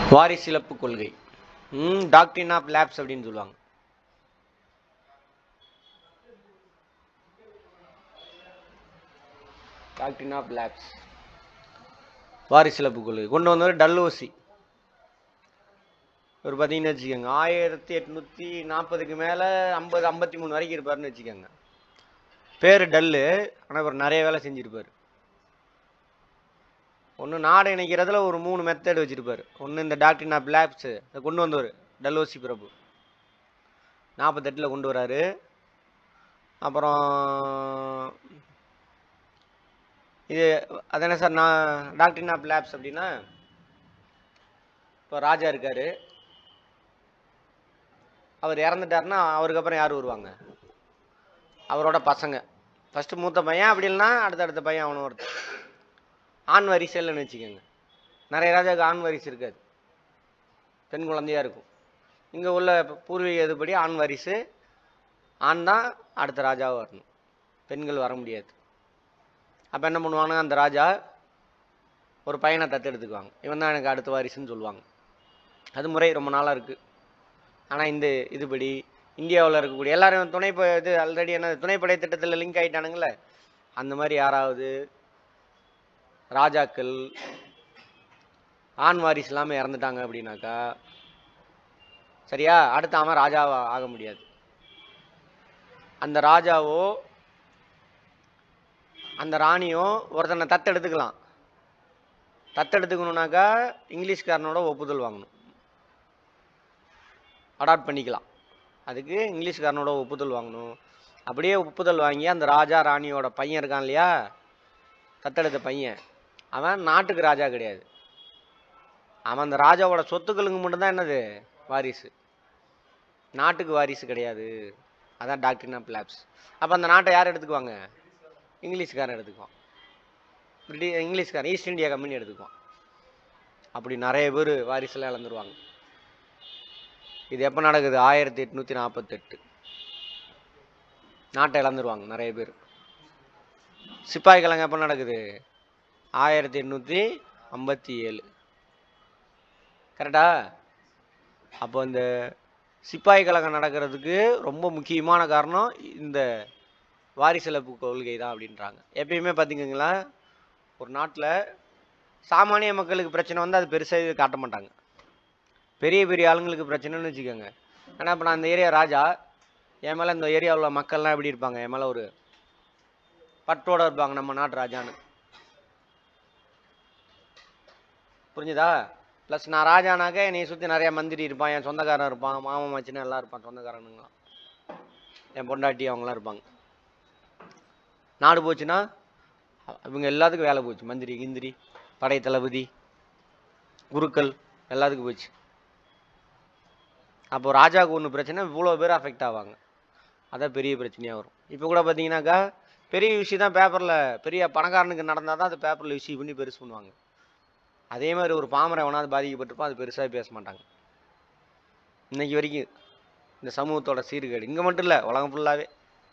வாரிசிலப்பு கொள்கை ம் டாக்டின் of labs அப்படின்னு சொல்லுவாங்க டாக்டின் ஆஃப் லேப்ஸ் வாரிசிலப்பு கொள்கை கொண்டு வந்தவர் டல்லோசி ஒரு பார்த்தீங்கன்னு வச்சுக்கோங்க ஆயிரத்தி எட்நூற்றி நாற்பதுக்கு மேலே ஐம்பது ஐம்பத்தி மூணு வரைக்கும் இருப்பாருன்னு வச்சுக்கோங்க பேர் டல்லு ஆனால் இவர் நிறைய வேலை செஞ்சுருப்பார் ஒன்று நாடு இணைக்கிறதுல ஒரு மூணு மெத்தட் வச்சுருப்பார் ஒன்று இந்த டாக்டின் ஆஃப் லேப்ஸு அதை கொண்டு வந்தவர் டல்லோசி பிரபு நாற்பத்தெட்டில் கொண்டு வராரு அப்புறம் இது அது என்ன சார் நான் டாக்டின் ஆஃப் லேப்ஸ் அப்படின்னா இப்போ ராஜா இருக்கார் அவர் இறந்துட்டாருன்னா அவருக்கு அப்புறம் யார் வருவாங்க அவரோட பசங்க ஃபஸ்ட்டு மூத்த பையன் அப்படி இல்லைன்னா அடுத்தடுத்த பையன் அவனும் ஒருத்தன் ஆண் வரிசை இல்லைன்னு வச்சுக்கோங்க நிறைய ராஜாவுக்கு ஆண் வரிசை இருக்காது பெண் குழந்தையா இருக்கும் இங்கே உள்ள பூர்வீக இதுபடி ஆண் வாரிசு ஆண் தான் அடுத்த ராஜாவாக வரணும் பெண்கள் வர முடியாது அப்போ என்ன பண்ணுவாங்க அந்த ராஜா ஒரு பையனை தத்தெடுத்துக்குவாங்க இவன் தான் எனக்கு அடுத்த வாரிசுன்னு சொல்லுவாங்க அது முறை ரொம்ப நாளாக இருக்குது ஆனால் இந்த இதுபடி இந்தியாவில் இருக்கக்கூடிய எல்லாரும் துணை ப- இது ஆல்ரெடி என்ன துணைப்படை திட்டத்தில் லிங்க் ஆகிட்டானுங்களே அந்த மாதிரி யாராவது ராஜாக்கள் ஆண் வாரிசு இல்லாமல் இறந்துட்டாங்க அப்படின்னாக்கா சரியா அடுத்து அவன் ராஜாவா ஆக முடியாது அந்த ராஜாவோ அந்த ராணியோ ஒருத்தனை தத்தெடுத்துக்கலாம் தத்தெடுத்துக்கணுன்னாக்கா இங்கிலீஷ்காரனோட ஒப்புதல் வாங்கணும் அடாப்ட் பண்ணிக்கலாம் அதுக்கு இங்கிலீஷ்காரனோட ஒப்புதல் வாங்கணும் அப்படியே ஒப்புதல் வாங்கி அந்த ராஜா ராணியோட பையன் இருக்கான் இல்லையா தத்தெடுத்த பையன் அவன் நாட்டுக்கு ராஜா கிடையாது அவன் அந்த ராஜாவோட சொத்துக்களுக்கு மட்டும்தான் என்னது வாரிசு நாட்டுக்கு வாரிசு கிடையாது அதான் டாக்டரின் ஆஃப் லேப்ஸ் அப்போ அந்த நாட்டை யார் எடுத்துக்குவாங்க இங்கிலீஷ்காரன் எடுத்துக்குவான் பிரிட்டி இங்கிலீஷ்காரன் ஈஸ்ட் இந்தியா கம்பெனி எடுத்துக்குவான் அப்படி நிறைய பேர் வாரிசுலாம் இழந்துருவாங்க இது எப்போ நடக்குது ஆயிரத்தி எட்நூற்றி நாற்பத்தெட்டு நாட்டை இழந்துருவாங்க நிறைய பேர் சிப்பாய் கலங்க எப்போ நடக்குது ஆயிரத்தி எட்நூற்றி ஐம்பத்தி ஏழு கரெக்டா அப்போ இந்த சிப்பாய் கழகம் நடக்கிறதுக்கு ரொம்ப முக்கியமான காரணம் இந்த வாரிசிலப்பு கொள்கை தான் அப்படின்றாங்க எப்பயுமே பார்த்தீங்கன்னா ஒரு நாட்டில் சாமானிய மக்களுக்கு பிரச்சனை வந்து அது பெருசாக காட்ட மாட்டாங்க பெரிய பெரிய ஆளுங்களுக்கு பிரச்சனைன்னு வச்சுக்கோங்க ஆனால் இப்போ நான் இந்த ஏரியா ராஜா என் மேலே இந்த ஏரியாவில் உள்ள மக்கள்லாம் எப்படி இருப்பாங்க என் மேலே ஒரு பற்றோட இருப்பாங்க நம்ம நாட்டு ராஜான்னு புரிஞ்சுதா ப்ளஸ் நான் ராஜானாக்க என்னை சுற்றி நிறைய மந்திரி இருப்பான் என் சொந்தக்காரன் இருப்பான் மாமன் மச்சின்னு எல்லாம் இருப்பான் சொந்தக்காரனுங்களாம் என் பொண்டாட்டி அவங்களாம் இருப்பாங்க நாடு போச்சுன்னா அ- இவங்க எல்லாத்துக்கும் வேலை போச்சு மந்திரி கிந்திரி படை தளபதி குருக்கள் எல்லாத்துக்கும் போச்சு அப்போ ராஜாவுக்கு ஒன்று பிரச்சனை இவ்வளோ பேர் அஃபெக்ட் ஆவாங்க அதான் பெரிய பிரச்சனையாக வரும் இப்போ கூட பார்த்தீங்கன்னாக்கா பெரிய விஷயம் தான் பேப்பரில் பெரிய பணக்காரனுக்கு நடந்தால் தான் அது பேப்பரில் விஷயம் பண்ணி பெருசு பண்ணுவாங்க அதே மாதிரி ஒரு பாமரை எவனாவது பாதிக்கப்பட்டிருப்பான் அது பெருசாக பேச மாட்டாங்க இன்னைக்கு வரைக்கும் இந்த சமூகத்தோட சீர்கேடு இங்கே மட்டும் இல்லை உலகம் ஃபுல்லாகவே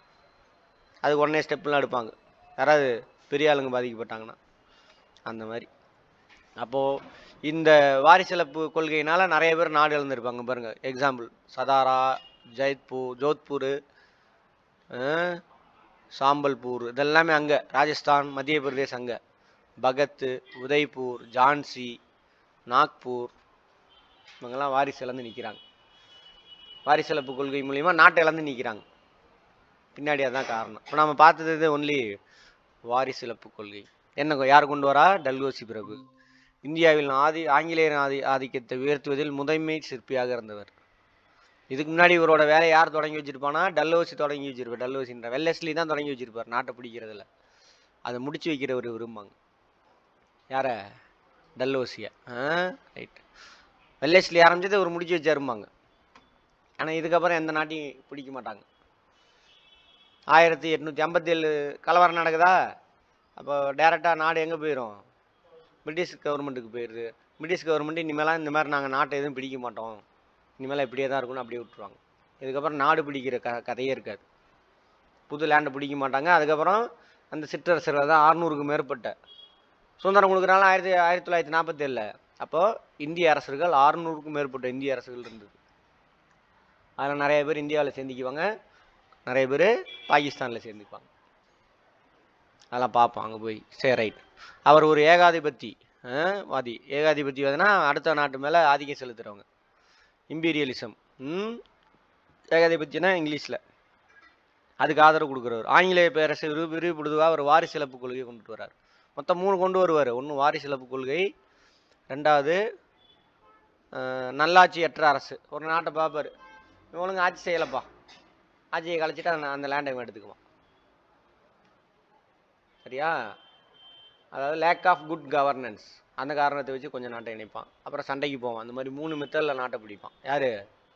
அது உடனே ஸ்டெப்லாம் எடுப்பாங்க யாராவது பெரிய ஆளுங்க பாதிக்கப்பட்டாங்கன்னா அந்த மாதிரி அப்போது இந்த வாரிசிலப்பு கொள்கையினால் நிறைய பேர் நாடு இழந்திருப்பாங்க பாருங்க எக்ஸாம்பிள் சதாரா ஜெய்ப்பூர் ஜோத்பூர் அஹ், சாம்பல்பூர் இதெல்லாமே அங்கே ராஜஸ்தான் மத்திய பிரதேஷ் அங்கே பகத் உதய்பூர் ஜான்சி நாக்பூர் இவங்கெல்லாம் வாரிசு இழந்து நிற்கிறாங்க வாரிசிலப்பு கொள்கை மூலிமா நாட்டை இழந்து நிற்கிறாங்க பின்னாடி அதான் காரணம் இப்போ நம்ம பார்த்தது இது ஒன்லி வாரிசிலப்பு கொள்கை என்ன கொ- யார் கொண்டு வரா டல்கோசி பிரபு இந்தியாவில் ஆதி ஆங்கிலேயர் ஆதி ஆதிக்கத்தை உயர்த்துவதில் முதன்மை சிற்பியாக இருந்தவர் இதுக்கு முன்னாடி இவரோட வேலையை யார் தொடங்கி வச்சிருப்பானா டல்லோசி தொடங்கி வச்சிருப்பார் டல்லோசின்ற வெல்லஸ்லி தான் தொடங்கி வச்சிருப்பார் நாட்டை பிடிக்கிறதுல அதை முடிச்சு வைக்கிறவர் விரும்பாங்க யார டல்லோசியா ஆ ரைட் வெல்லஸ்லி ஆரம்பிச்சது ஒரு முடிச்சு வச்சாரும்பாங்க ஆனால் இதுக்கப்புறம் எந்த நாட்டையும் பிடிக்க மாட்டாங்க ஆயிரத்தி எட்நூற்றி ஐம்பத்தேழு கலவரம் நடக்குதா அப்போ டேரெக்டாக நாடு எங்கே போயிடும் பிரிட்டிஷ் கவர்மெண்ட்டுக்கு போயிடுது பிரிட்டிஷ் கவர்மெண்ட் இனிமேலாம் இந்த மாதிரி நாங்கள் நாட்டை எதுவும் பிடிக்க மாட்டோம் இனிமேல் இப்படியே தான் இருக்கணும் அப்படியே விட்டுருவாங்க இதுக்கப்புறம் நாடு பிடிக்கிற க கதையே இருக்காது புது லேண்டை பிடிக்க மாட்டாங்க அதுக்கப்புறம் அந்த சிற்றரசர்கள் தான் ஆறுநூறுக்கு மேற்பட்ட சுதந்திரம் கொடுக்குறாங்க ஆயிரத்தி ஆயிரத்தி தொள்ளாயிரத்தி நாற்பத்தேழில் அப்போ இந்திய அரசுகள் ஆறுநூறுக்கும் மேற்பட்ட இந்திய அரசுகள் இருந்தது அதில் நிறைய பேர் இந்தியாவில் சேர்ந்துக்குவாங்க நிறைய பேர் பாகிஸ்தானில் சேர்ந்துக்குவாங்க அதெல்லாம் பார்ப்போம் அங்கே போய் சரி ரைட் அவர் ஒரு ஏகாதிபத்தி ஆ, வாதி ஏகாதிபத்திவாதினா அடுத்த நாட்டு மேலே ஆதிக்கம் செலுத்துகிறவங்க இம்பீரியலிசம் ம் ஏகாதிபத்தியனா இங்கிலீஷில் அதுக்கு ஆதரவு கொடுக்குறவர் ஆங்கிலேய பேரரசு விரி விரிவுபடுத்துவா ஒரு வாரிசிலப்பு கொள்கையை கொண்டுட்டு வர்றார் மொத்தம் மூணு கொண்டு வருவார் ஒன்று வாரிசிலப்பு கொள்கை ரெண்டாவது அஹ், நல்லாட்சியற்ற அரசு ஒரு நாட்டை பார்ப்பார் இவனுங்க ஆட்சி செய்யலப்பா ஆட்சியை கழிச்சிட்டு அந்த அந்த லேண்டை இவன் எடுத்துக்குவான் சரியா அதாவது லேக் ஆஃப் குட் கவர்னன்ஸ் அந்த காரணத்தை வச்சு கொஞ்சம் நாட்டை இணைப்பான் அப்புறம் சண்டைக்கு போவான் அந்த மாதிரி மூணு மெத்தடில் நாட்டை பிடிப்பான் யாரு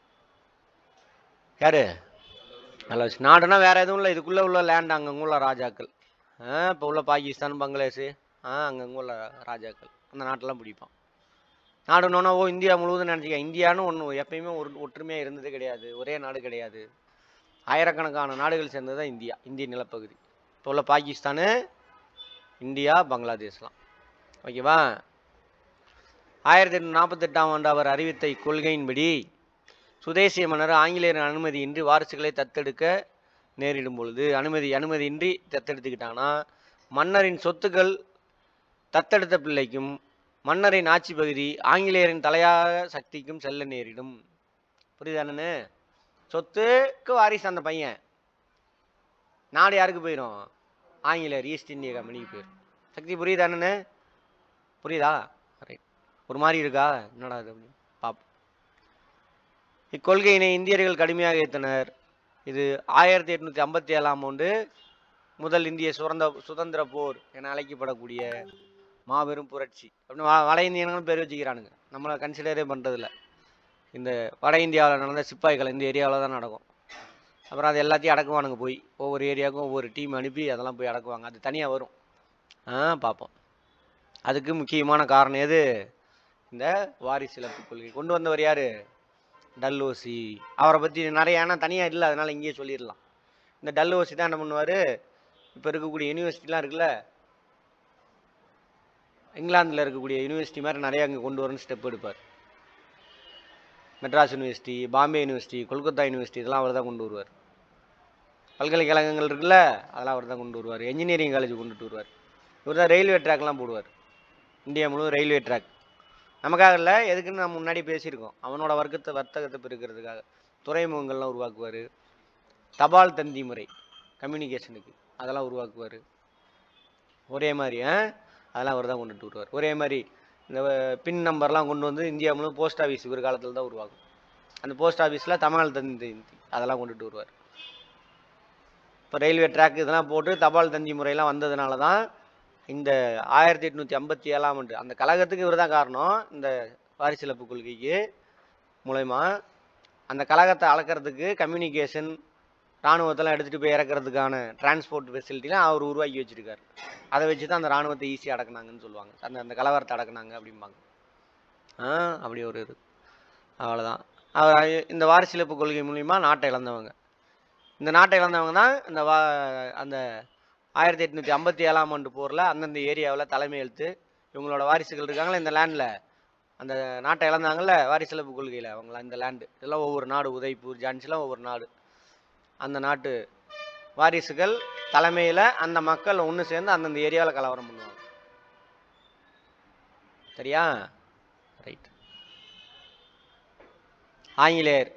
யாரு நல்ல விஷயம் நாடுனா வேற எதுவும் இல்லை இதுக்குள்ளே உள்ள லேண்ட் அங்கங்க உள்ள ராஜாக்கள் இப்போ உள்ள பாகிஸ்தான் பங்களாதேஷ் ஆ அங்கங்க உள்ள ராஜாக்கள் அந்த நாட்டெல்லாம் பிடிப்பான் நாடுனோன்னா ஓ இந்தியா முழுவதும் நினச்சிக்க இந்தியான்னு ஒன்று எப்பயுமே ஒரு ஒற்றுமையாக இருந்ததே கிடையாது ஒரே நாடு கிடையாது ஆயிரக்கணக்கான நாடுகள் சேர்ந்தது தான் இந்தியா இந்திய நிலப்பகுதி இப்போ உள்ள பாகிஸ்தானு இந்தியா பங்களாதேஷ்லாம் ஓகேவா ஆயிரத்தி எட்நூற்றி நாற்பத்தெட்டாம் ஆண்டு அவர் அறிவித்த இக்கொள்கையின்படி சுதேசிய மன்னர் ஆங்கிலேயரின் அனுமதியின்றி வாரிசுகளை தத்தெடுக்க நேரிடும் பொழுது அனுமதி அனுமதியின்றி தத்தெடுத்துக்கிட்டாங்கன்னா மன்னரின் சொத்துக்கள் தத்தெடுத்த பிள்ளைக்கும் மன்னரின் ஆட்சி பகுதி ஆங்கிலேயரின் தலையாக சக்திக்கும் செல்ல நேரிடும் புரியுதானு சொத்துக்கு வாரிசு அந்த பையன் நாடு யாருக்கு போயிடும் ஆங்கிலேயர் ஈஸ்ட் இந்திய கம்பெனிக்கு போயிடும் சக்தி புரியுதானு புரியுதா ரைட் ஒரு மாதிரி இருக்கா என்னடா இது அப்படின்னு பார்ப்போம் இக்கொள்கையினை இந்தியர்கள் கடுமையாக ஏற்றனர் இது ஆயிரத்தி எட்நூற்றி ஐம்பத்தி ஏழாம் ஆண்டு முதல் இந்திய சுதந்திர சுதந்திர போர் என அழைக்கப்படக்கூடிய மாபெரும் புரட்சி அப்படின்னு வ- வட இந்தியனுங்களும் பேர் வச்சுக்கிறானுங்க நம்மளை கன்சிடரே பண்ணுறதில்ல இந்த வட இந்தியாவில் நடந்த சிப்பாய்கள் இந்த ஏரியாவில் தான் நடக்கும் அப்புறம் அது எல்லாத்தையும் அடக்குவானுங்க போய் ஒவ்வொரு ஏரியாவுக்கும் ஒவ்வொரு டீம் அனுப்பி அதெல்லாம் போய் அடக்குவாங்க அது தனியாக வரும் ஆ பார்ப்போம் அதுக்கு முக்கியமான காரணம் எது இந்த வாரிசு இழப்பு கொள்கை கொண்டு வந்தவர் யாரு டல்லோசி அவரை பற்றி நிறைய ஏன்னா தனியாக இல்லை அதனால் இங்கேயே சொல்லிடலாம் இந்த டல்லோசி தான் என்ன பண்ணுவார் இப்போ இருக்கக்கூடிய யூனிவர்சிட்டிலாம் இருக்குல்ல இங்கிலாந்தில் இருக்கக்கூடிய யூனிவர்சிட்டி மாதிரி நிறைய அங்கே கொண்டு வரணும்னு ஸ்டெப் எடுப்பார் Madras university Bombay university Kolkata university இதெல்லாம் அவர் தான் கொண்டு வருவார் பல்கலைக்கழகங்கள் இருக்குல்ல அதெல்லாம் அவர் தான் கொண்டு வருவார் என்ஜினியரிங் காலேஜ் கொண்டுட்டு வருவார் இவர் தான் ரயில்வே ட்ராக்லாம் போடுவார் இந்தியா முழுவதும் ரயில்வே ட்ராக் நமக்காக இல்லை எதுக்குன்னு நம்ம முன்னாடி பேசியிருக்கோம் அவனோட வர்க்கத்தை வர்த்தகத்தை பெருக்கிறதுக்காக துறைமுகங்கள்லாம் உருவாக்குவார் தபால் தந்தி முறை கம்யூனிகேஷனுக்கு அதெல்லாம் உருவாக்குவார் ஒரே மாதிரி ஆ அதெல்லாம் அவர் தான் கொண்டுட்டு வருவார் ஒரே மாதிரி இந்த அஹ், பின் நம்பர்லாம் கொண்டு வந்து இந்தியா முழுவதும் போஸ்ட் ஆஃபீஸ் இவர் காலத்தில் தான் உருவாகும் அந்த போஸ்ட் ஆஃபீஸில் தமிழ் தந்தி அதெல்லாம் கொண்டுட்டு வருவார் இப்போ ரயில்வே ட்ராக் இதெல்லாம் போட்டு தபால் தந்தி முறையெல்லாம் வந்ததுனால தான் இந்த ஆயிரத்தி எட்நூற்றி ஐம்பத்தி ஏழாம் ஆண்டு அந்த கழகத்துக்கு இவர் தான் காரணம் இந்த வாரிசிலப்பு கொள்கைக்கு மூலயமா அந்த கழகத்தை அளக்கிறதுக்கு கம்யூனிகேஷன் இராணுவத்தெல்லாம் எடுத்துகிட்டு போய் இறக்கிறதுக்கான டிரான்ஸ்போர்ட் ஃபெசிலிட்டிலாம் அவர் உருவாக்கி வச்சிருக்காரு அதை வச்சு தான் அந்த இராணுவத்தை ஈஸியாக அடக்குனாங்கன்னு சொல்லுவாங்க அந்த அந்த கலவரத்தை அடக்குனாங்க அப்படிம்பாங்க ஆ அப்படி ஒரு இது அவ்வளோதான் அவர் இந்த வாரிசிலப்பு கொள்கை மூலிமா நாட்டை இழந்தவங்க இந்த நாட்டை இழந்தவங்க தான் இந்த வா அந்த ஆயிரத்தி எட்நூற்றி ஐம்பத்தி ஏழாம் ஆண்டு போரில் அந்தந்த ஏரியாவில் தலைமை எழுத்து இவங்களோட வாரிசுகள் இருக்காங்களே இந்த லேண்டில் அந்த நாட்டை இழந்தாங்கல்ல வாரிசிலப்பு கொள்கையில் அவங்கள இந்த லேண்டு இதெல்லாம் ஒவ்வொரு நாடு உதய்பூர் ஜான்சிலாம் ஒவ்வொரு நாடு அந்த நாட்டு வாரிசுகள் தலைமையில் அந்த மக்கள் ஒன்று சேர்ந்து அந்தந்த ஏரியாவில் கலவரம் பண்ணுவாங்க சரியா ரைட் ஆங்கிலேயர்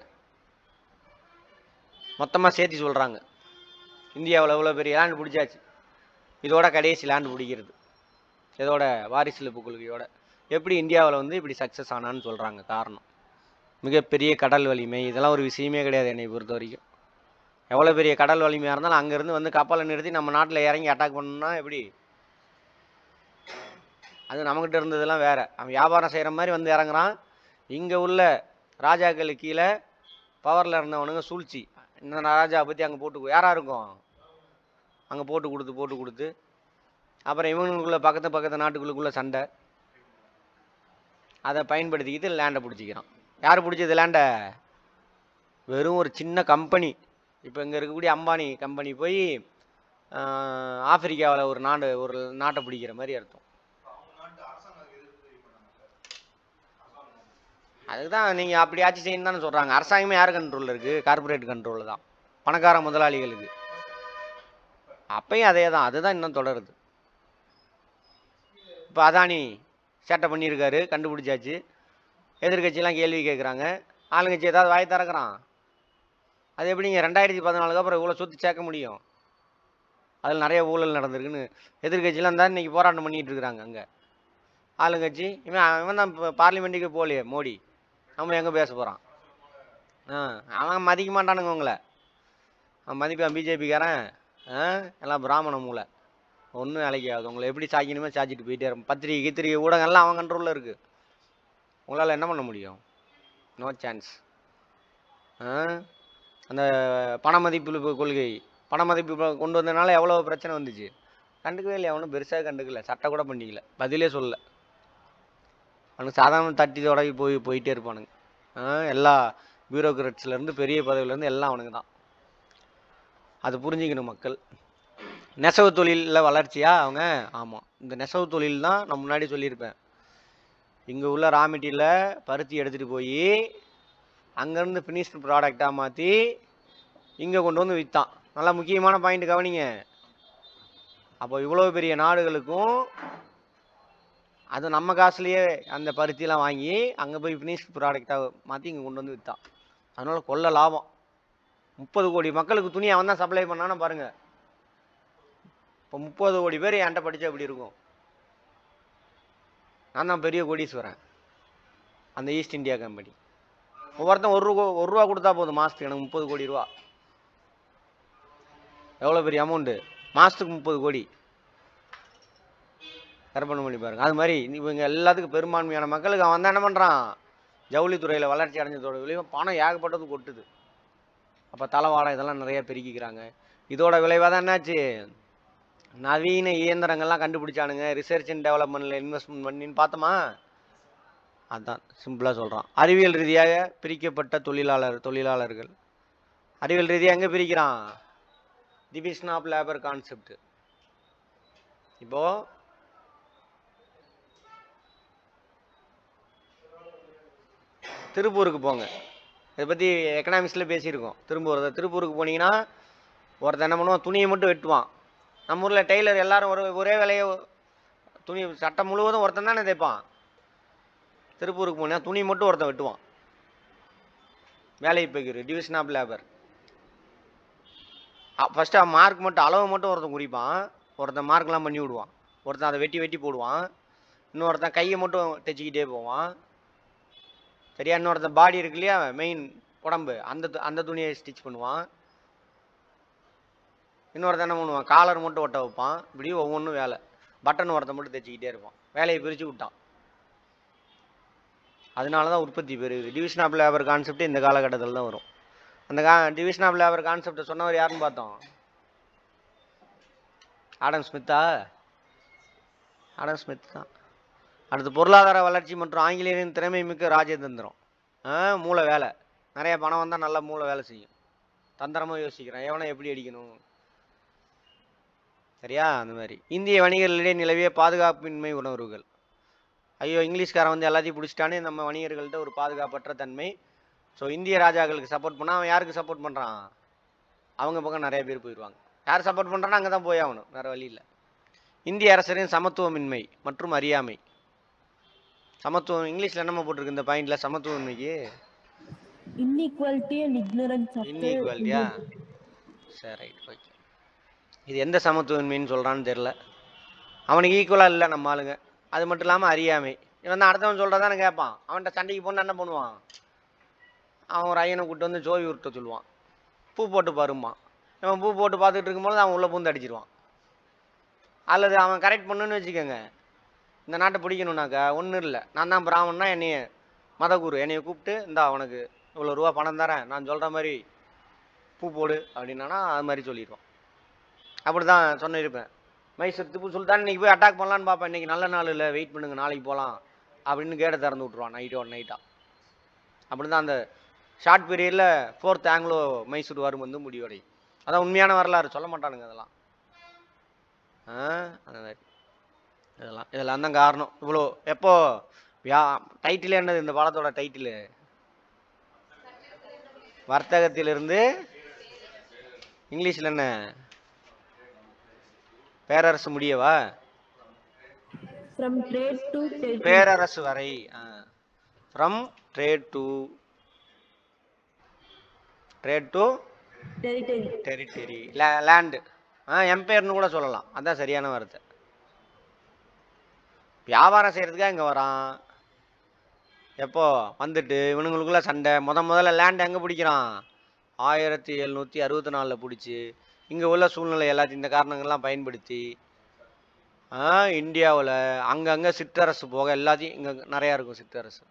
மொத்தமாக சேர்த்து சொல்கிறாங்க இந்தியாவில் எவ்வளோ பெரிய லேண்ட் பிடிச்சாச்சு இதோட கடைசி லேண்ட் பிடிக்கிறது இதோட வாரிசிலப்பு கொள்கையோட எப்படி இந்தியாவில் வந்து இப்படி சக்ஸஸ் ஆனான்னு சொல்கிறாங்க காரணம் மிகப்பெரிய கடல் வலிமை இதெல்லாம் ஒரு விஷயமே கிடையாது என்னை பொறுத்த வரைக்கும் எவ்வளோ பெரிய கடல் வலிமையாக இருந்தாலும் அங்கேருந்து வந்து கப்பலை நிறுத்தி நம்ம நாட்டில் இறங்கி அட்டாக் பண்ணணும்னா எப்படி அது நம்மக்கிட்ட இருந்ததெல்லாம் வேற அவன் வியாபாரம் செய்கிற மாதிரி வந்து இறங்குறான் இங்கே உள்ள ராஜாக்களுக்கு கீழே பவரில் இருந்தவனுங்க சூழ்ச்சி இந்த ராஜா பற்றி அங்கே போட்டு யாராக இருக்கும் அங்கே போட்டு கொடுத்து போட்டு கொடுத்து அப்புறம் இவனுக்குள்ள பக்கத்து பக்கத்து நாட்டுக்குள்ளுக்குள்ள சண்டை அதை பயன்படுத்திக்கிட்டு லேண்டை பிடிச்சிக்கிறான் யார் பிடிச்சது லேண்டை வெறும் ஒரு சின்ன கம்பெனி இப்போ இங்கே இருக்கக்கூடிய அம்பானி கம்பெனி போய் ஆப்பிரிக்காவில் ஒரு நாடு ஒரு நாட்டை பிடிக்கிற மாதிரி அர்த்தம் அதுதான் நீங்கள் அப்படி ஆட்சி செய்யணும் தானே சொல்கிறாங்க அரசாங்கமே யார் கண்ட்ரோலில் இருக்குது கார்ப்பரேட் கண்ட்ரோலில் தான் பணக்கார முதலாளிகளுக்கு அப்பயும் அதே தான் அதுதான் இன்னும் தொடருது இப்போ அதானி சேட்டை பண்ணியிருக்காரு கண்டுபிடிச்சாச்சு எதிர்க்கட்சியெல்லாம் கேள்வி கேட்குறாங்க ஆளுங்கட்சி ஏதாவது வாய் திறக்கிறான் அது எப்படிங்க ரெண்டாயிரத்தி பதினாலுக்கு அப்புறம் இவ்வளோ சொத்து சேர்க்க முடியும் அதில் நிறைய ஊழல் நடந்திருக்குன்னு எதிர்க்கட்சியெலாம் தான் இன்றைக்கி போராட்டம் பண்ணிகிட்டு இருக்கிறாங்க அங்கே ஆளுங்கட்சி இவன் அவன் தான் இப்போ பார்லிமெண்ட்டுக்கு போகலையே மோடி நம்ம எங்கே பேச போகிறான் ஆ அவன் மதிக்க மாட்டானுங்க உங்களை அவன் மதிப்பான் பிஜேபிக்காரன் ஆ எல்லாம் பிராமண மூளை ஒன்றும் வேலைக்கு ஆகுது உங்களை எப்படி சாய்க்கணுமே சாய்ச்சிட்டு போயிட்டே இருக்கும் பத்திரிகை கித்திரிகை ஊடகம்லாம் அவன் கண்ட்ரோலில் இருக்குது உங்களால் என்ன பண்ண முடியும் நோ சான்ஸ் ஆ அந்த பண மதிப்பு கொள்கை பண மதிப்பு கொ- கொண்டு வந்ததுனால எவ்வளோ பிரச்சனை வந்துச்சு கண்டுக்கவே இல்லை அவனும் பெருசாக கண்டுக்கல சட்டை கூட பண்ணிக்கல பதிலே சொல்லல அவனுக்கு சாதாரண தட்டி தொடங்கி போய் போயிட்டே இருப்பானுங்க ஆ, எல்லா பியூரோக்ராட்ஸ்லேருந்து பெரிய பதவியிலேருந்து எல்லாம் அவனுக்கு தான் அது புரிஞ்சுக்கணும் மக்கள் நெசவு தொழிலில் வளர்ச்சியா அவங்க ஆமாம் இந்த நெசவு தொழில் தான் நான் முன்னாடி சொல்லியிருப்பேன் இங்கே உள்ள ரா மெட்டீரியலை பருத்தி எடுத்துகிட்டு போய் அங்கேருந்து ஃபினிஷ்டு ப்ராடக்டாக மாற்றி இங்கே கொண்டு வந்து விற்றான் நல்லா முக்கியமான பாயிண்ட் கவனிங்க அப்போ இவ்வளோ பெரிய நாடுகளுக்கும் அது நம்ம காசுலேயே அந்த பருத்திலாம் வாங்கி அங்கே போய் ஃபினிஷ்டு ப்ராடக்டாக மாற்றி இங்கே கொண்டு வந்து விற்றான் அதனால கொள்ள லாபம் முப்பது கோடி மக்களுக்கு துணி அவன் தான் சப்ளை பண்ணான்னு பாருங்க இப்போ முப்பது கோடி பேர் என்கிட்ட படிச்சா எப்படி இருக்கும் நான் தான் பெரிய கோடீஸ்வரன் அந்த ஈஸ்ட் இந்தியா கம்பெனி ஒவ்வொருத்தன் ஒரு ரூபா ஒரு ரூபா கொடுத்தா போதும் மாதத்துக்கு எனக்கு முப்பது கோடி ரூபா எவ்வளோ பெரிய அமௌண்ட்டு மாதத்துக்கு முப்பது கோடி கற்பனை பண்ணி பாருங்க அது மாதிரி இவங்க எல்லாத்துக்கும் பெரும்பான்மையான மக்களுக்கு அவன் தான் என்ன பண்ணுறான் ஜவுளித்துறையில் வளர்ச்சி அடைஞ்சதோட விளைவு பணம் ஏகப்பட்டது கொட்டுது அப்போ தலைவாடை இதெல்லாம் நிறைய பெருக்கிக்கிறாங்க இதோட விளைவாக தான் என்னாச்சு நவீன இயந்திரங்கள்லாம் கண்டுபிடிச்சானுங்க ரிசர்ச் அண்ட் டெவலப்மெண்ட்டில் இன்வெஸ்ட்மெண்ட் பண்ணின்னு பார்த்தோமா அதான் சிம்பிளாக சொல்கிறான் அறிவியல் ரீதியாக பிரிக்கப்பட்ட தொழிலாளர் தொழிலாளர்கள் அறிவியல் ரீதியாக எங்கே பிரிக்கிறான் டிவிஷன் ஆஃப் லேபர் கான்செப்ட் இப்போ திருப்பூருக்கு போங்க இதை பற்றி எக்கனாமிக்ஸில் பேசியிருக்கோம் திருப்பூர் திருப்பூருக்கு போனீங்கன்னா ஒருத்தன் என்ன பண்ணுவான் துணியை மட்டும் வெட்டுவான் நம்ம ஊரில் டெய்லர் எல்லாரும் ஒரு ஒரே வேலையை துணி சட்டம் முழுவதும் ஒருத்தன் தானே தைப்பான் திருப்பூருக்கு போனால் துணி மட்டும் ஒருத்தன் வெட்டுவான் வேலையை போய்க்கிற division of labour first mark மட்டும் அளவு மட்டும் ஒருத்தன் குறிப்பான் ஒருத்தன் மார்க்லாம் பண்ணி விடுவான் ஒருத்தன் அதை வெட்டி வெட்டி போடுவான் இன்னொருத்தன் கையை மட்டும் தைச்சிக்கிட்டே போவான் சரியா இன்னொருத்தன் பாடி இருக்கு இல்லையா மெயின் உடம்பு அந்த து- அந்த துணியை ஸ்டிச் பண்ணுவான் இன்னொருத்தன் என்ன பண்ணுவான் காலர் மட்டும் ஒட்ட வைப்பான் இப்படி ஒவ்வொன்றும் வேலை பட்டன் ஒருத்தன் மட்டும் தைச்சிக்கிட்டே இருப்பான் வேலையை பிரித்து விட்டான் அதனால தான் உற்பத்தி பெருகுது டிவிஷன் ஆஃப் லேபர் கான்செப்ட் இந்த காலகட்டத்தில் தான் வரும் அந்த கா டிவிஷன் ஆஃப் லேபர் கான்செப்டை சொன்னவர் யாருன்னு பார்த்தோம் ஆடம் ஸ்மித்தா ஆடம் ஸ்மித் தான் அடுத்து பொருளாதார வளர்ச்சி மற்றும் ஆங்கிலேயரின் திறமை மிக்க ராஜதந்திரம் ஆ, மூளை வேலை நிறைய பணம் வந்தால் நல்லா மூளை வேலை செய்யும் தந்திரமாக யோசிக்கிறேன் எவனை எப்படி அடிக்கணும் சரியா அந்த மாதிரி இந்திய வணிகர்களிடையே நிலவிய பாதுகாப்பின்மை உணர்வுகள் ஐயோ இங்கிலீஷ்காரன் வந்து எல்லாத்தையும் பிடிச்சிட்டானே நம்ம வணிகர்கள்ட்ட ஒரு பாதுகாப்பற்ற தன்மை ஸோ இந்திய ராஜாக்களுக்கு சப்போர்ட் பண்ணால் அவன் யாருக்கு சப்போர்ட் பண்ணுறான் அவங்க பக்கம் நிறைய பேர் போயிடுவாங்க யார் சப்போர்ட் பண்ணுறானோ அங்கே தான் போய் ஆகணும் வேறு வழி இல்லை இந்திய அரசரின் சமத்துவமின்மை மற்றும் அறியாமை சமத்துவம் இங்கிலீஷில் என்னம்மா போட்டிருக்கு இந்த பாயிண்டில் சமத்துவமின்மைக்கு inequality and ignorance of the இன்இக்வாலிட்டியா சரி ரைட் ஓகே இது எந்த சமத்துவமின்மைன்னு சொல்கிறான்னு தெரில அவனுக்கு ஈக்குவலாக இல்லை நம்ம ஆளுங்க அது மட்டும் இல்லாமல் அறியாமை இவன் தான் அடுத்தவன் சொல்கிறதானே கேட்பான் அவன்கிட்ட சண்டைக்கு போனால் என்ன பண்ணுவான் அவன் ஒரு ஐயனை கூட்டு வந்து ஜோவி உருட்ட சொல்லுவான் பூ போட்டு பாரும்மா இவன் பூ போட்டு பார்த்துட்டு இருக்கும்போது அவன் உள்ளே பூந்து அடிச்சிருவான் அல்லது அவன் கரெக்ட் பண்ணுன்னு வச்சுக்கோங்க இந்த நாட்டை பிடிக்கணுன்னாக்கா ஒன்றும் இல்லை நான் தான் பிராமணனா என்னைய மதகுரு என்னைய கூப்பிட்டு இந்தா அவனுக்கு இவ்வளோ ரூபா பணம் தரேன் நான் சொல்கிற மாதிரி பூ போடு அப்படின்னா அது மாதிரி சொல்லிடுவான் அப்படி தான் சொன்னிருப்பேன் மைசூர் திப்பு சுல்தான் இன்னைக்கு போய் அட்டாக் பண்ணலான்னு பார்ப்பேன் இன்னைக்கு நல்ல நாள் இல்லை வெயிட் பண்ணுங்க நாளைக்கு போகலாம் அப்படின்னு கேட்டை திறந்து விட்ருவான் நைட்டோட நைட்டாக அப்படி தான் அந்த ஷார்ட் பீரியடில் ஃபோர்த் ஆங்கிலோ மைசூர் வரும் வந்து முடிவடையும் அதான் உண்மையான வரலாறு சொல்ல மாட்டானுங்க அதெல்லாம் ஆ அந்த மாதிரி இதெல்லாம் இதெல்லாம் தான் காரணம் இவ்வளோ எப்போ வியா டைட்டில் என்னது இந்த பாடத்தோட டைட்டில் வர்த்தகத்திலிருந்து இங்கிலீஷில் என்ன பேரரசு முடியவா From trade to territory. பேரரசு வரை from trade to trade to Territory. Territory land ஆ எம்பையர்னு கூட சொல்லலாம் அதான் சரியான வார்த்தை வியாபாரம் செய்கிறதுக்காக இங்கே வரான் எப்போ வந்துட்டு இவனுங்களுக்குள்ள சண்டை முத முதல்ல லேண்ட் எங்கே பிடிக்கிறான் ஆயிரத்தி எழுநூற்றி அறுபத்தி நாலில் பிடிச்சி இங்கே உள்ள சூழ்நிலை எல்லாத்தையும் இந்த காரணங்கள்லாம் பயன்படுத்தி ஆ இந்தியாவில் அங்கங்கே சிற்றரசு போக எல்லாத்தையும் இங்கே நிறையா இருக்கும் சிற்றரசு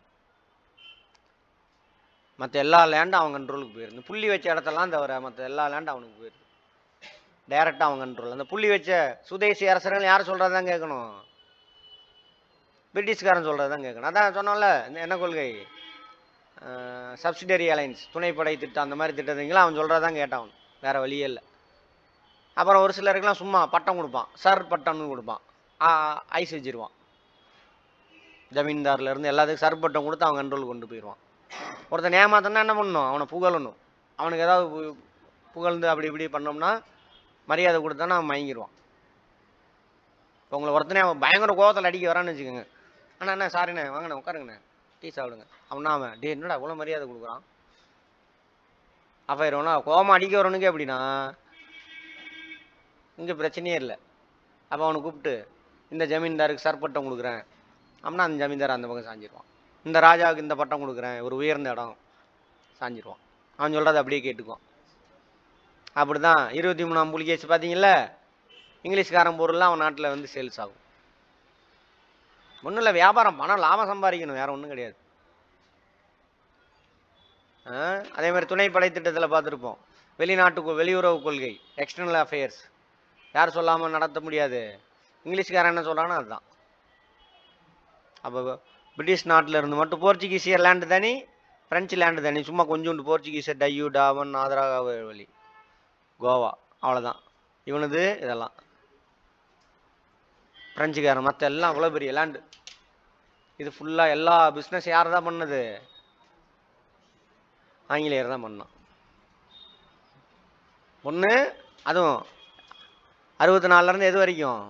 மற்ற எல்லா லேண்டும் அவன் கண்ட்ரோலுக்கு போயிருந்து புள்ளி வச்ச இடத்தெல்லாம் தவிர மற்ற எல்லா லேண்டும் அவனுக்கு போயிருக்கு டைரெக்டாக அவன் கண்ட்ரோல் அந்த புள்ளி வச்ச சுதேசி அரசர்கள் யார் சொல்கிறது தான் கேட்கணும் பிரிட்டிஷ்காரன் சொல்கிறது தான் கேட்கணும் அதான் சொன்னோம்ல இந்த என்ன கொள்கை சப்சிடரி அலைன்ஸ் துணைப்படை திட்டம் அந்த மாதிரி திட்டத்தீங்களா அவன் சொல்கிறது தான் கேட்டான் அவன் வேறு வழியே இல்லை அப்புறம் ஒரு சிலருக்குலாம் சும்மா பட்டம் கொடுப்பான் சர் பட்டம்னு கொடுப்பான் ஐஸ் வச்சிருவான் ஜமீன்தார்ல இருந்து எல்லாத்துக்கும் சர் பட்டம் கொடுத்து அவன் கண்ட்ரோல் கொண்டு போயிடுவான் ஒருத்தன் ஏமாத்தனா என்ன பண்ணணும் அவனை புகழணும் அவனுக்கு ஏதாவது பு- புகழ்ந்து அப்படி இப்படி பண்ணோம்னா மரியாதை கொடுத்தானா அவன் மயங்கிடுவான் இப்போ உங்களை ஒருத்தனே அவன் பயங்கர கோவத்தில் அடிக்க வரான்னு வச்சுக்கோங்க அண்ணா அண்ணா சாரிண்ணே வாங்கண்ணே உட்காருங்கண்ணே டீ சாப்பிடுங்க அவனா அவன் டே என்னடா இவ்வளோ மரியாதை கொடுக்குறான் அஃபைரோனா கோவம் அடிக்க வரவனுக்கு எப்படின்னா இங்கே பிரச்சனையே இல்லை அப்போ அவனை கூப்பிட்டு இந்த ஜமீன்தாருக்கு சர் பட்டம் கொடுக்குறேன் அப்படின்னா அந்த ஜமீன்தார் அந்த பக்கம் சாஞ்சிருவான் இந்த ராஜாவுக்கு இந்த பட்டம் கொடுக்குறேன் ஒரு உயர்ந்த இடம் சாஞ்சிருவான் அவன் சொல்கிறத அப்படியே கேட்டுக்குவான் அப்படி தான் இருபத்தி மூணாம் புலிகேசி பார்த்தீங்கல்ல இங்கிலீஷ்காரன் பொருள்லாம் அவன் நாட்டில் வந்து சேல்ஸ் ஆகும் ஒன்றும் இல்லை வியாபாரம் பணம் லாபம் சம்பாதிக்கணும் வேற ஒன்றும் கிடையாது ஆ, அதே மாதிரி துணைப்படை திட்டத்தில் பார்த்துருப்போம் வெளிநாட்டு கொ- வெளியுறவு கொள்கை எக்ஸ்டர்னல் அஃபேர்ஸ் யார் சொல்லாமல் நடத்த முடியாது இங்கிலீஷ்காரன் என்ன சொல்கிறானோ அதுதான் அப்போ பிரிட்டிஷ் நாட்டில் இருந்து மட்டும் போர்ச்சுகீசியர் லேண்டு தனி பிரெஞ்சு லேண்டு தனி சும்மா கொஞ்சோண்டு போர்ச்சுகீசியர் டையூ டாவன் ஆதரா வழி கோவா அவ்வளோதான் இவனுது இதெல்லாம் பிரெஞ்சுக்காரன் மற்ற எல்லாம் அவ்வளோ பெரிய லேண்டு இது ஃபுல்லாக எல்லா பிஸ்னஸ் யார் தான் பண்ணது ஆங்கிலேயர் தான் பண்ணான் ஒன்று அதுவும் அறுபத்தி நாலுலேருந்து எது வரைக்கும்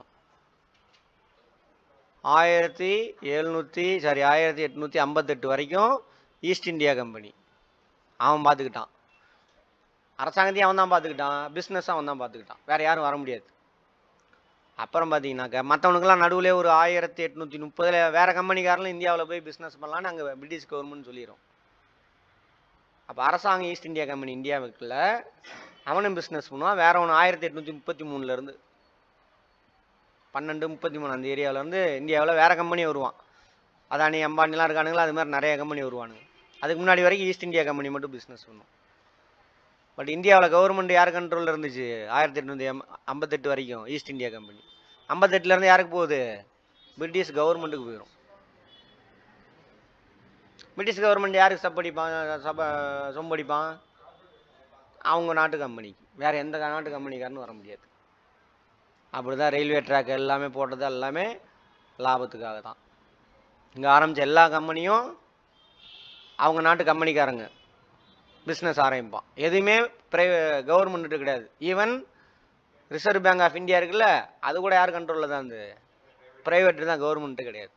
ஆயிரத்தி எழுநூற்றி சாரி ஆயிரத்தி எட்நூற்றி ஐம்பத்தெட்டு வரைக்கும் ஈஸ்ட் இந்தியா கம்பெனி அவன் பார்த்துக்கிட்டான் அரசாங்கத்தையும் அவன் தான் பார்த்துக்கிட்டான் பிஸ்னஸ் அவன் தான் பார்த்துக்கிட்டான் வேற யாரும் வர முடியாது அப்புறம் பார்த்தீங்கன்னாக்கா மற்றவனுக்கெல்லாம் நடுவில் ஒரு ஆயிரத்தி எட்நூற்றி முப்பதில் வேற கம்பெனிக்காரங்களும் இந்தியாவில் போய் பிஸ்னஸ் பண்ணலான்னு அங்கே பிரிட்டிஷ் கவர்மெண்ட் சொல்லிடும் அப்போ அரசாங்கம் ஈஸ்ட் இந்தியா கம்பெனி இந்தியாவுக்குள்ள அவனும் பிஸ்னஸ் பண்ணுவான் வேற ஒன்று ஆயிரத்தி எட்நூற்றி முப்பத்தி மூணுலேருந்து பன்னெண்டு முப்பத்தி மூணு அந்த ஏரியாவிலேருந்து இந்தியாவில் வேற கம்பெனி வருவான் அதானி அம்பானிலாம் இருக்கானுங்களா அது மாதிரி நிறைய கம்பெனி வருவானுங்க அதுக்கு முன்னாடி வரைக்கும் ஈஸ்ட் இந்தியா கம்பெனி மட்டும் பிஸ்னஸ் பண்ணும் பட் இந்தியாவில் கவர்மெண்ட் யார் கண்ட்ரோலில் இருந்துச்சு ஆயிரத்தி எட்நூற்றி ஐம்பத்தெட்டு வரைக்கும் ஈஸ்ட் இந்தியா கம்பெனி ஐம்பத்தெட்டுலேருந்து யாருக்கு போகுது பிரிட்டிஷ் கவர்மெண்ட்டுக்கு போயிடும் பிரிட்டிஷ் கவர்மெண்ட் யாருக்கு சப்படிப்பான் சப சொம்படிப்பான் அவங்க நாட்டு கம்பெனிக்கு வேற எந்த நாட்டு கம்பெனிக்காரனும் வர முடியாது அப்படிதான் ரயில்வே ட்ராக் எல்லாமே போட்டது எல்லாமே லாபத்துக்காக தான் இங்கே ஆரம்பித்த எல்லா கம்பெனியும் அவங்க நாட்டு கம்பெனிக்காரங்க பிஸ்னஸ் ஆரம்பிப்பான் எதுவுமே ப்ரைவே கவர்மெண்ட்டு கிடையாது even Reserve Bank of India இருக்குல்ல அது கூட யார் கண்ட்ரோலில் தான் இருந்தது ப்ரைவேட் தான் கவர்மெண்ட்டு கிடையாது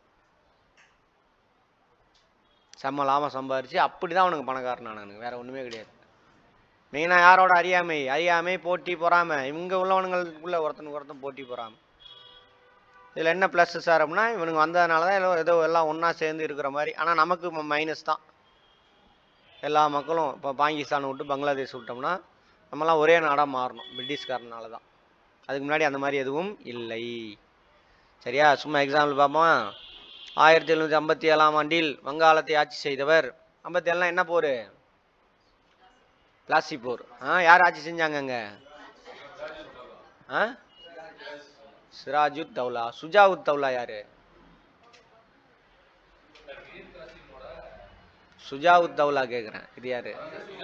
செம்ம லாபம் சம்பாரிச்சு அப்படி தான் அவனுக்கு பணக்காரனானுங்க வேற ஒன்றுமே கிடையாது மெயினாக யாரோட அறியாமை அறியாமை போட்டி பொறாமை இவங்க உள்ளவனுங்களுக்குள்ள ஒருத்தனுக்கு ஒருத்தன் போட்டி பொறாமை இதில் என்ன ப்ளஸ் சார் அப்படின்னா இவனுங்க வந்ததுனால தான் ஏதோ ஏதோ எல்லாம் ஒன்றா சேர்ந்து இருக்கிற மாதிரி ஆனால் நமக்கு மைனஸ் தான் எல்லா மக்களும் இப்போ பாகிஸ்தான் விட்டு பங்களாதேஷ் விட்டோம்னா நம்மலாம் ஒரே நாடாக மாறணும் பிரிட்டிஷ்காரனால தான் அதுக்கு முன்னாடி அந்த மாதிரி எதுவும் இல்லை சரியா சும்மா எக்ஸாம்பிள் பார்ப்போம் ஆயிரத்தி எழுநூற்றி ஐம்பத்தி ஏழாம் ஆண்டில் வங்காளத்தை ஆட்சி செய்தவர் ஐம்பத்தி ஏழுலாம் என்ன போர் பிளாசி போர் ஆ யார் ஆட்சி செஞ்சாங்க அங்க ஆ சிராஜுத் தௌலா சுஜாவுத் தௌலா யாரு சுஜாவுத் தௌலா கேக்குறேன் இது யாரு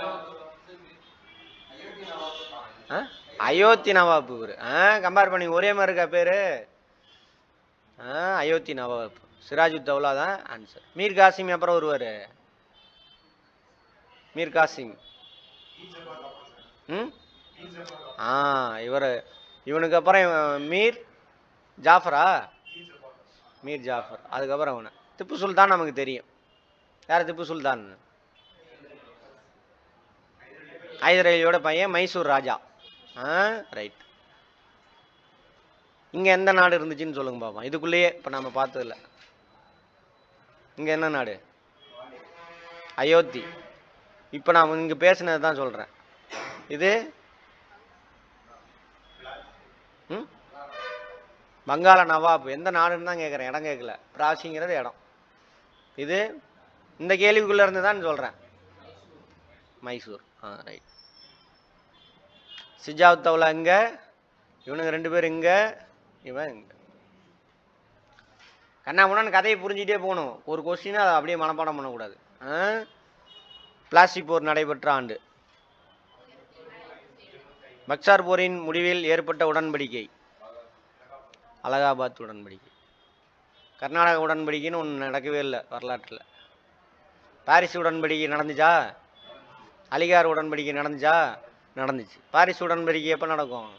ஆ? அயோத்தி நவாப் இவரு ஆ கம்பேர் பண்ணி ஒரே மாதிரி இருக்கா பேரு ஆ அயோத்தி நவாப் சிராஜு தௌலா தான் ஆன்சர் மீர் காசிம் அப்புறம் வருவார் மீர் காசிம் ம் ஆ இவர் இவனுக்கு அப்புறம் இவன் மீர் ஜாஃபரா மீர் ஜாஃபர் அதுக்கப்புறம் அவனு திப்பு சுல்தான் நமக்கு தெரியும் யார் திப்பு சுல்தான் ஹைதர் அலியோட பையன் மைசூர் ராஜா ஆ ரைட் இங்கே எந்த நாடு இருந்துச்சுன்னு சொல்லுங்க பாப்போம் இதுக்குள்ளேயே இப்போ நம்ம பார்த்ததில்ல இங்கே என்ன நாடு அயோத்தி இப்போ நான் இங்கே பேசினது தான் சொல்கிறேன் இது ம் வங்காள நவாப் எந்த நாடுன்னு தான் கேட்குறேன் இடம் கேட்கல பிராசிங்கிறது இடம் இது இந்த கேள்விக்குள்ளே இருந்து தான் சொல்கிறேன் மைசூர் ஆ ரைட் சிஜாவத் தௌலா இங்கே இவனுங்க ரெண்டு பேரும் இங்கே இவன் இங்கே கண்ணா முன்னாடி கதையை புரிஞ்சுட்டே போகணும் ஒரு கொஸ்டினை அதை அப்படியே மனப்பாடம் பண்ணக்கூடாது ஆ பிளாஸ்டிக் போர் நடைபெற்ற ஆண்டு பக்சார் போரின் முடிவில் ஏற்பட்ட உடன்படிக்கை அலகாபாத் உடன்படிக்கை கர்நாடக உடன்படிக்கைன்னு ஒன்று நடக்கவே இல்லை வரலாற்றில் பாரிஸ் உடன்படிக்கை நடந்துச்சா அலிகார் உடன்படிக்கை நடந்துச்சா நடந்துச்சு பாரிஸ் உடன்படிக்கை எப்போ நடக்கும்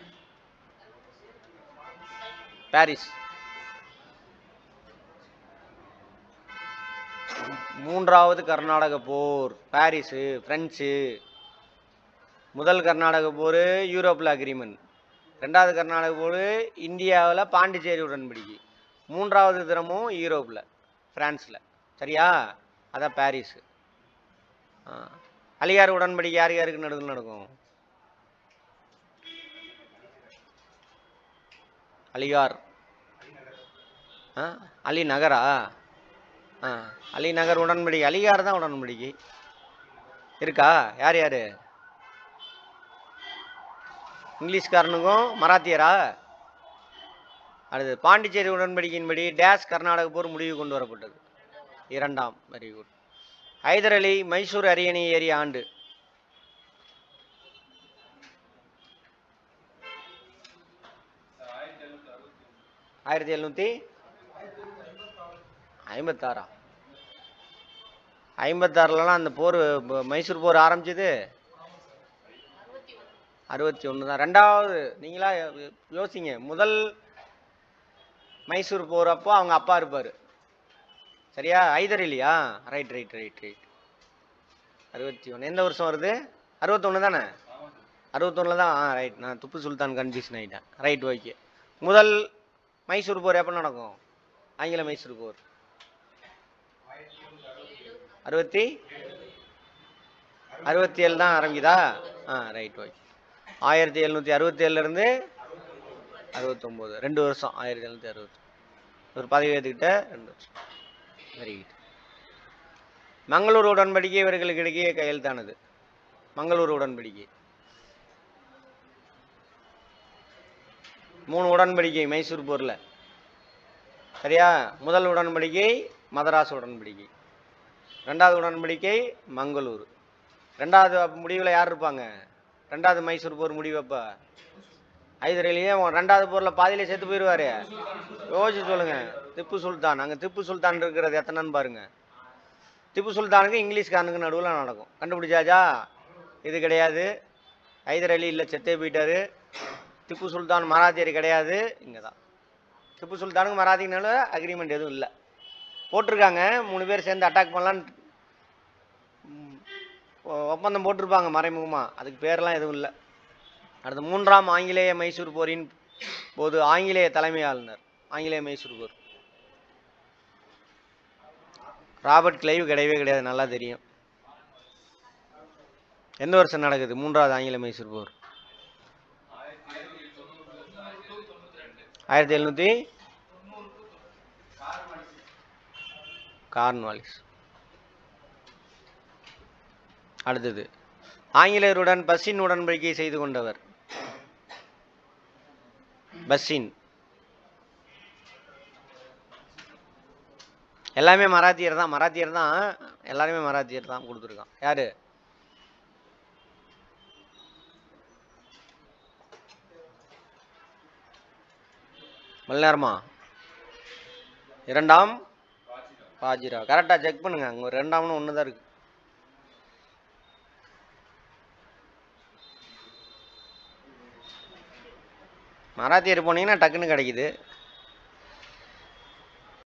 பாரிஸ் மூன்றாவது கர்நாடக போர் பாரிஸு பிரெஞ்சு முதல் கர்நாடக போர் யூரோப்பில் அக்ரிமெண்ட் ரெண்டாவது கர்நாடக போர் இந்தியாவில் பாண்டிச்சேரி உடன்படிக்கை மூன்றாவது தினமும் யூரோப்பில் ஃப்ரான்ஸில் சரியா அதான் பாரிஸு ஆ அலிகார் உடன்படிக்கை யார் யாருக்கு நடுவில் நடக்கும் அலிகார் ஆ அலி நகரா ஆ அலி நகர் உடன்படிக்கை அலிகார் தான் உடன்படிக்கை இருக்கா யார் யார் இங்கிலீஷ்காரனுக்கும் மராத்தியரா அடுத்து பாண்டிச்சேரி உடன்படிக்கையின்படி டேஷ் கர்நாடக போர் முடிவு கொண்டு வரப்பட்டது இரண்டாம் வெரி குட் ஹைதர் அலி மைசூர் அரியணை ஏறிய ஆண்டு ஆயிரத்தி எழுநூத்தி ஐம்பத்தாறா ஐம்பத்தாறுலலாம் அந்த போர் ப- மைசூர் போர் ஆரம்பிச்சது அறுபத்தி ஒன்று தான் ரெண்டாவது நீங்களா யோ- யோசிங்க முதல் மைசூர் போர் அப்போ அவங்க அப்பா இருப்பார் சரியா ஐதர் இல்லையா ரைட் ரைட் ரைட் ரைட் அறுபத்தி ஒன்று எந்த வருஷம் வருது அறுபத்தொன்று தானே அறுபத்தொன்னில் தான் ஆ ரைட் நான் துப்பு சுல்தான் கன்ஃபியூஷன் ஆகிட்டேன் ரைட் ஓகே முதல் மைசூர் போர் எப்போ நடக்கும் ஆங்கில மைசூர் போர் அறுபத்தி அறுபத்தி ஏழு தான் ஆரம்பிக்குதா ஆ ரைட் ஓகே ஆயிரத்தி எழுநூற்றி அறுபத்தி ஏழுலேருந்து அறுபத்தொம்போது ரெண்டு வருஷம் ஆயிரத்தி எழுநூற்றி அறுபத்தி ஒரு பதவி ஏற்றுக்கிட்ட ரெண்டு வருஷம் வெரி குட் மங்களூர் உடன்படிக்கை இவர்களுக்கு இடையே கையெழுத்தானது மங்களூர் உடன்படிக்கை மூணு உடன்படிக்கை மைசூர் போரில் சரியா முதல் உடன்படிக்கை மதராஸ் உடன்படிக்கை ரெண்டாவது உடன்படிக்கை மங்களூர் ரெண்டாவது முடிவில் யார் இருப்பாங்க ரெண்டாவது மைசூர் போர் முடிவப்ப ஐதரையிலேயே ரெண்டாவது போரில் பாதியிலே செத்து போயிடுவாரு யோசிச்சு சொல்லுங்க திப்பு சுல்தான் அங்கே திப்பு சுல்தான் இருக்கிறது எத்தனைன்னு பாருங்க திப்பு சுல்தானுக்கு இங்கிலீஷ்காரனுக்கு நடுவில் நடக்கும் கண்டுபிடிச்சாச்சா இது கிடையாது ஹைதர் அலி இல்லை செத்தே போயிட்டாரு திப்பு சுல்தான் மராத்தியர் கிடையாது இங்கே தான் திப்பு சுல்தானுக்கு மராத்தினால அக்ரிமெண்ட் எதுவும் இல்லை போட்டிருக்காங்க மூணு பேர் சேர்ந்து அட்டாக் பண்ணலான்னு ம், ஒ- ஒப்பந்தம் போட்டிருப்பாங்க மறைமுகமாக அதுக்கு பேர்லாம் எதுவும் இல்லை அடுத்து மூன்றாம் ஆங்கிலேய மைசூர் போரின் போது ஆங்கிலேய தலைமை ஆளுநர் ஆங்கிலேய மைசூர் போர் ராபர்ட் கிளைவ் கிடையவே கிடையாது நல்லா தெரியும் எந்த வருஷம் நடக்குது மூன்றாவது ஆங்கில மைசூர் போர் ஆயிரத்தி எழுநூற்றி கார்ன்வாலிஸ் அடுத்தது ஆங்கிலேயருடன் பஸ்ஸின் உடன்படிக்கை செய்து கொண்டவர் பஸ்ஸின் எல்லாமே மராத்தியர் தான் மராத்தியர் தான் எல்லாருமே மராத்தியர் தான் கொடுத்துருக்கான் யாரு மல்நேரமா இரண்டாம் பாஜிரா கரெக்டாக செக் பண்ணுங்க அங்கே ஒரு ரெண்டாம்னு ஒன்று தான் இருக்கு மராத்தியர் போனீங்கன்னா டக்குன்னு கிடைக்குது